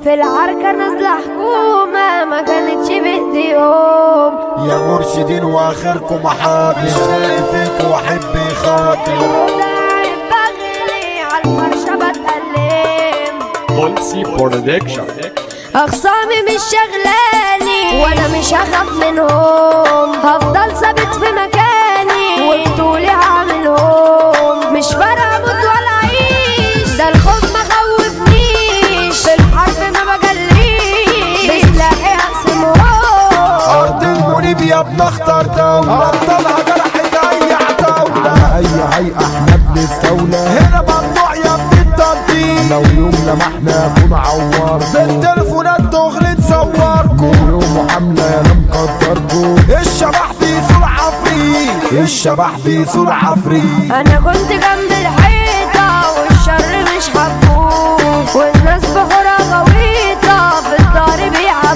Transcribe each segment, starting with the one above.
في العركة نازلة حكومة ما كانتش بايديهم يا مرشدين واخركم محاضر مش لاقي فيك واحب يخاطر وداعي بغلي عالفرشة بتألم Dolce Production. اخصامي مش شغلاني وانا مش هخاف منهم هفضل ثابت في مكاني وبطولي هعملهم مش فارقه اموت ولا اعيش ده الخوف ما خوفنيش في الحرب ما بجليش بسلاحي هقسمهم ارض المنيب يا ابن اختار دولة ابطالها جرحت اي عتاولة على اي هيئة احنا بنستولى هنا ممنوع يا ابن التنطيط لو يوم لمحنا اكون عوار بالتليفونات دغري تصوركم يوم حملة يا انا مقدركم الشبح بيصور عفريت الشبح بيصور عفريت انا كنت جنب الحيطه والشر مش حبوه والناس بحورة غويطه في الدار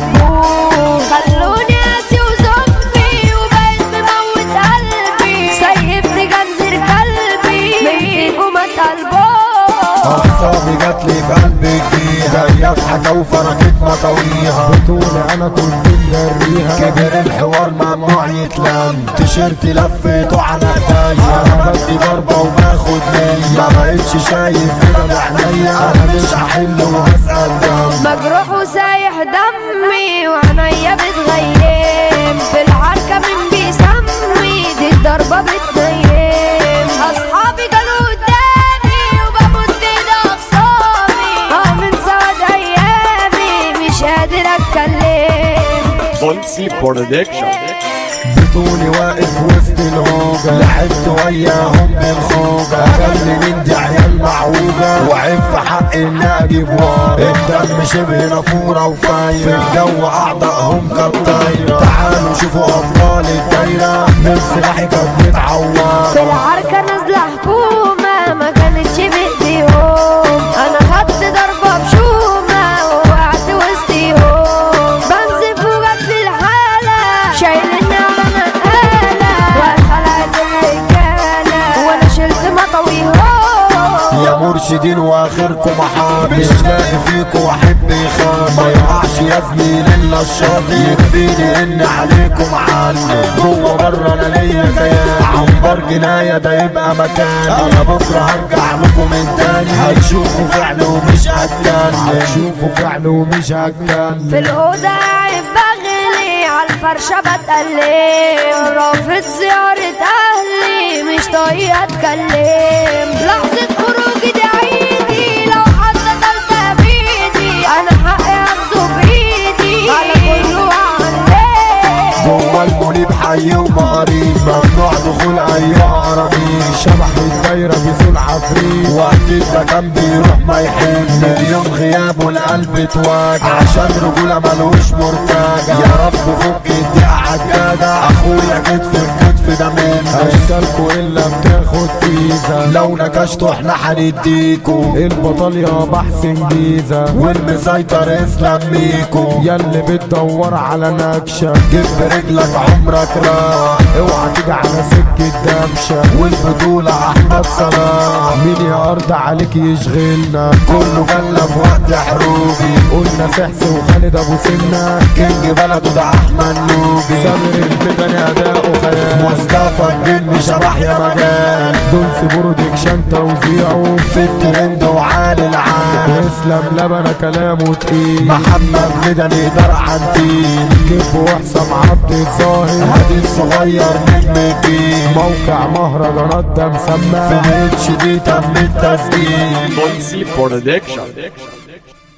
بيعبوه خلوني قاسي وزومبي وبقيت مموت قلبي سيبت جنزير كلبي من فيكم اتقلبوه اعصابي جاتلي في قلبي جديدة هي في حاجة وفركت مطويها بطولة انا كنت مجريها كبر الحوار ممنوع يتلم تيشيرت لفيته على ايديا انا بدي ضربة وباخد نية ما بقتش شايف كده بعينيا انا مش هحل وهسأل دم مجروح وسايح دمي وعينيا بتغيم في العركة من بيسمي دي الضربة بتنيم أصحابي كانوا قدامي وبموت ايد أخصامي اه من سواد أيامي مش قادر أتكلم Dolce Production. بطولي واقف وسط الهوجة لعبت وياهم بالخوجة اقل من دي عيال معوجة وعيب في حق اني اجيب ورا الدم شبه نافورة وفايرة في الجو اعضائهم كالطايرة تعالوا شوفوا ابطال الدايرة من سلاحي كانت متعورة في العركة نازلة حكومة ما كانتش بإيديهم أنا خدت ضربة بشومة ووقعت وسطيهم بنزف وجت في الحالة شايلني على نقالة واتخلعت الرجالة وأنا شلت مطويهم يا مرشدين واخركم محابي مش لاقي فيكم واحب يخاف ما يقعش يا زميل الا الشاطئ يكفيني ان عليكم عني جوه بره انا ليا كيان عنبر جنايه ده يبقى مكاني انا بكره هرجع لكم من تاني هتشوفوا فعل ومش هتكلم هتشوفوا فعل ومش هتكلم في الأوضة قاعد بغلي عالفرشة بتألم رافض زيارة أهلي مش طايقة أتكلم لحظة خروجي دي عيدي لو حد قتلت بإيدي أنا حقي أخده بإيدي على كله وعليه جوه المنيب حي ومقاريب ممنوع دخول اي قرابيب شبح الدايرة بيسول عفريت وقت ده كان بيروح ما يحن اليوم غيابه القلب اتواجع عشان رجولة ملوش مرتجع يا رب فك الدقيقة عالجدع اخويا كتف في كتف ده منه اشكالكوا الا بتاخد فيزا لو نكشتوا احنا هنديكوا البطل يا بحسن جيزة والمسيطر اسلام ميكو ياللي بتدور على نكشة جيب برجلك عمرك راح اوعى تيجي على سكة دبشة والبطولة احمد صلاح مين يا ارض عليك يشغلنا كله جالنا في وقت حروبي قلنا سحس وخالد ابو سنة كينج بلده ده احمد نوبي سامر البدني اداؤه خيال مصطفى الجن شبح يا مجال دولس برودكشن توزيعه في الترند وعالي العال واسلام لبنة كلامه تقيل محمد مدني دار عنتين كيف وحسام عبد الظاهر هادي الصغير نجم الجيل موقع مهرجانات ده مسمى في ميتش دي تم التسجيل Dolce Production.